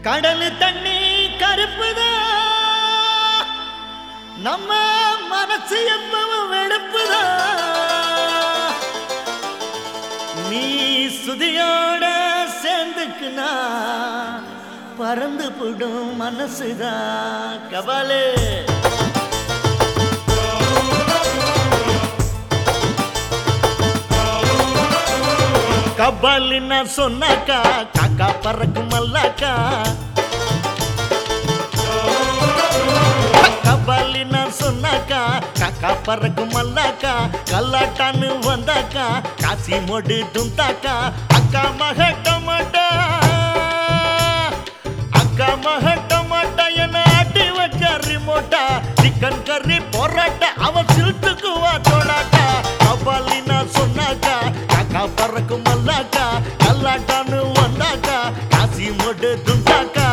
கடல் தண்ணி கருப்புதா நம்ம மனசு எப்பவும் வெளுப்புதா நீ சுதியோட சேர்ந்துக்குனா பறந்து போடும் மனசுதான் கபாலே கபாலின்னா சொன்னாக்கா காக்கா பறக்கும் மல்லாக்கா கபாலின்னா சொன்னாக்கா காக்கா பறக்கும் மல்லாக்கா கல்லாட்டான்னு வந்தாக்கா காசி மொடு துந்தாக்கா அக்கா மக டமாட்டா அக்கா மக டமாட்டா என்ன ஆட்டி வச்ச ரிமோட்டா சிக்கன் கறி பொராட்டா அவ சில்ட்டுக்குவா தோடாட்டா கபாலின்னா சொன்னாக்கா காக்கா பறக்கும் மல்லாக்கா கல்லாட்டான்னு வந்தாக்கா காசி மொடு துந்தாக்கா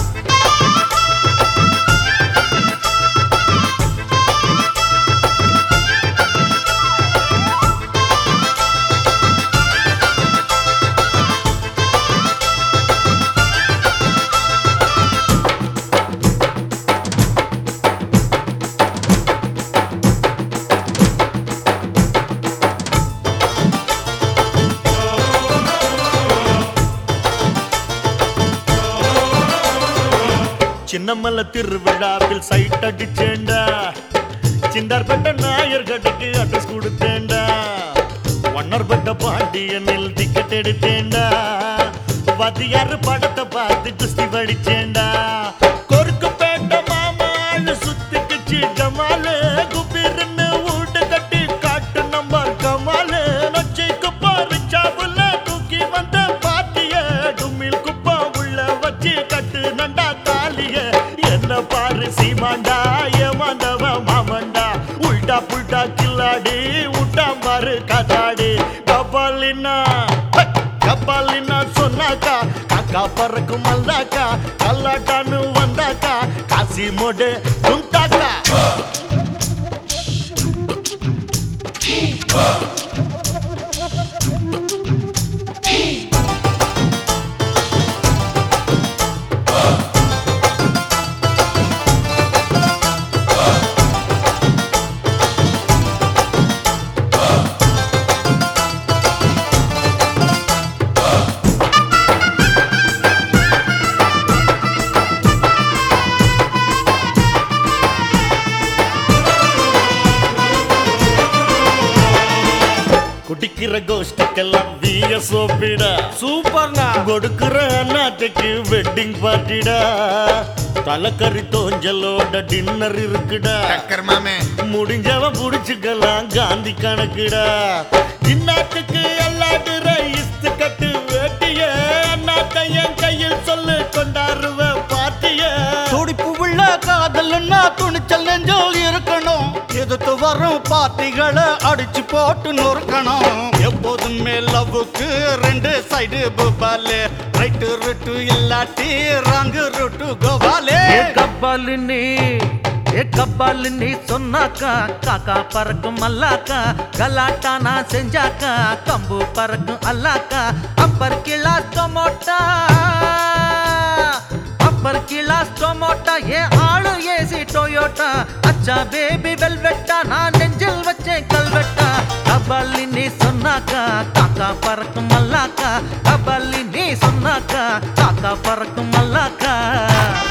சின்னமல்ல திருவிழாவில் சைட் அடிச்சேண்டா சிந்தார்பட்ட நாயர் கடைக்கு அட்ரஸ் கொடுத்தேண்டா ஒன்னர்பட்ட பாண்டியனில் டிக்கெட் எடுத்தேண்டா வாத்தியார் படத்தை பார்த்து குஸ்தி படிச்சேண்டா கொருக்கு பேட்ட மாமாள் சுத்திக்குச்சு ஜமாலு குபீர்னு வீடு கட்டி காட்டு நம்பர் கமாலு நொச்சைக்கு பாரு சாவுல தூக்கி வந்த பாட்டிய டும்மில் குப்பா உள்ள வச்சு கட்டு நண்டா தாலிய என்ன பாரு சீமாண்டா ஏமாந்தவ மாமண்டா உல்டா புல்டா கில்லாடி உட்டா பாரு கதாடி கபாலினா கபாலினா சொன்னாக்கா காக்கா பறக்கும் மல்லாக்கா கல்லாட்டான்னு வந்தாக்கா காசி மோடு துண்டாக்கா குடிக்கிற கோஷ்டிக்கெல்லாம் வீய சோப்பிடா சூப்பர்ண்ணா கொடுக்கிற நாட்டுக்கு வெட்டிங் பார்ட்டிடா தலைக்கறி தோஞ்சலோட டின்னர் இருக்குடா டக்கர் மாமே முடிஞ்சவன் புடிச்சுக்கலாம் காந்தி கணக்குடா இந்நாட்டுக்கு எல்லாடுற இஸ்து கட்டு வேட்டிய அண்ணாத்த என் கையில் சொல்லு கொண்டாடுவ பாட்டிய துடிப்பு உள்ள காதல்னா துணிச்சல் நெஞ்சல் இருக்கணும் எதிர்த்து வரும் பார்ட்டிகளை அடிச்சு போட்டு நொறுக்கணும் எப்போதுமே லவ்வுக்கு ரெண்டு சைடு புபாலே ரைட்டு ரூட்டு இல்லாட்டி ராங்கு ரூட்டு கோபாலே ஏ கப்பாலினி ஏ கப்பாலினி சொன்னாக்கா காக்கா பறக்கும் அல்லாக்கா கலாட்டா நான் செஞ்சாக்கா கம்பு பறக்கும் அல்லாக்கா upper class tomato upper class tomato ஏ ஆளு ஏசி டொயோட்டா அச்சா பேபி வெல்வெட்டா நான் நெஞ்சில் வச்சேன் கல்வெட்டா கபாலினி சொன்னாக்கா காக்கா பறக்கும் அல்லாக்கா கபாலினி சொன்னாக்கா காக்கா பறக்கும் அல்லாக்கா